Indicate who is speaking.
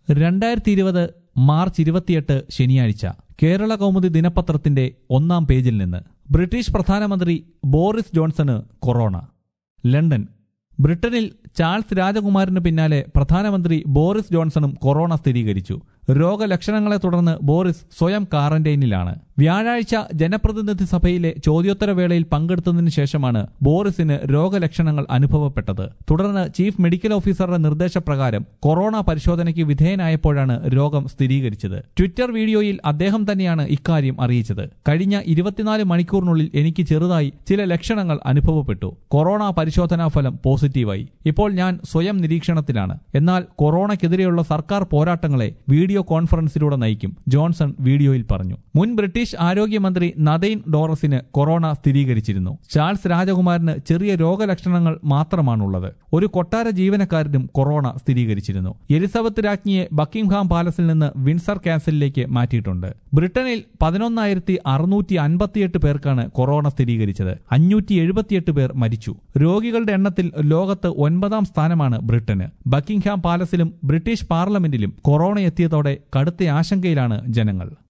Speaker 1: രണ്ടായിരത്തി ഇരുപത് മാർച്ച് ഇരുപത്തിയെട്ട് ശനിയാഴ്ച കേരള കൗമുദി ദിനപത്രത്തിന്റെ ഒന്നാം പേജിൽ നിന്ന് ബ്രിട്ടീഷ് പ്രധാനമന്ത്രി ബോറിസ് ജോൺസണ് കൊറോണ ലണ്ടൻ ബ്രിട്ടനിൽ ചാൾസ് രാജകുമാരന് പിന്നാലെ പ്രധാനമന്ത്രി ബോറിസ് ജോൺസണും കൊറോണ സ്ഥിരീകരിച്ചു രോഗലക്ഷണങ്ങളെ തുടർന്ന് ബോറിസ് സ്വയം ക്വാറന്റൈനിലാണ് വ്യാഴാഴ്ച ജനപ്രതിനിധി സഭയിലെ ചോദ്യോത്തരവേളയിൽ പങ്കെടുത്തതിനു ശേഷമാണ് ബോറിസിന് രോഗലക്ഷണങ്ങൾ അനുഭവപ്പെട്ടത് തുടർന്ന് ചീഫ് മെഡിക്കൽ ഓഫീസറുടെ നിർദ്ദേശപ്രകാരം കൊറോണ പരിശോധനയ്ക്ക് വിധേയനായപ്പോഴാണ് രോഗം സ്ഥിരീകരിച്ചത് ട്വിറ്റർ വീഡിയോയിൽ അദ്ദേഹം തന്നെയാണ് ഇക്കാര്യം അറിയിച്ചത് കഴിഞ്ഞ ഇരുപത്തിനാല് മണിക്കൂറിനുള്ളിൽ എനിക്ക് ചെറുതായി ചില ലക്ഷണങ്ങൾ അനുഭവപ്പെട്ടു കൊറോണ പരിശോധനാ ഫലം പോസിറ്റീവായി ഇപ്പോൾ ഞാൻ സ്വയം നിരീക്ഷണത്തിലാണ് എന്നാൽ കൊറോണയ്ക്കെതിരെയുള്ള സർക്കാർ പോരാട്ടങ്ങളെ വീഡിയോ കോൺഫറൻസിലൂടെ നയിക്കും ജോൺസൺ വീഡിയോയിൽ പറഞ്ഞു മുൻ ബ്രിട്ടീഷ് ആരോഗ്യമന്ത്രി നദൈൻ ഡോറസിന് കൊറോണ സ്ഥിരീകരിച്ചിരുന്നു ചാൾസ് രാജകുമാരന് ചെറിയ രോഗലക്ഷണങ്ങൾ മാത്രമാണുള്ളത് ഒരു കൊട്ടാര ജീവനക്കാരനും കൊറോണ സ്ഥിരീകരിച്ചിരുന്നു എലിസബത്ത് രാജ്ഞിയെ ബക്കിംഗ്ഹാം പാലസിൽ നിന്ന് വിൻസർ കാസലിലേക്ക് മാറ്റിയിട്ടുണ്ട് ബ്രിട്ടനിൽ പതിനൊന്നായിരത്തി അറുന്നൂറ്റി അൻപത്തിയെട്ട് പേർക്കാണ് കൊറോണ സ്ഥിരീകരിച്ചത് അഞ്ഞൂറ്റി എഴുപത്തിയെട്ട് പേർ മരിച്ചു രോഗികളുടെ എണ്ണത്തിൽ ലോകത്ത് ഒൻപതാം സ്ഥാനമാണ് ബ്രിട്ടന് ബക്കിംഗ്ഹാം പാലസിലും ബ്രിട്ടീഷ് പാർലമെന്റിലും കൊറോണ എത്തിയതോടെ കടുത്ത ആശങ്കയിലാണ് ജനങ്ങൾ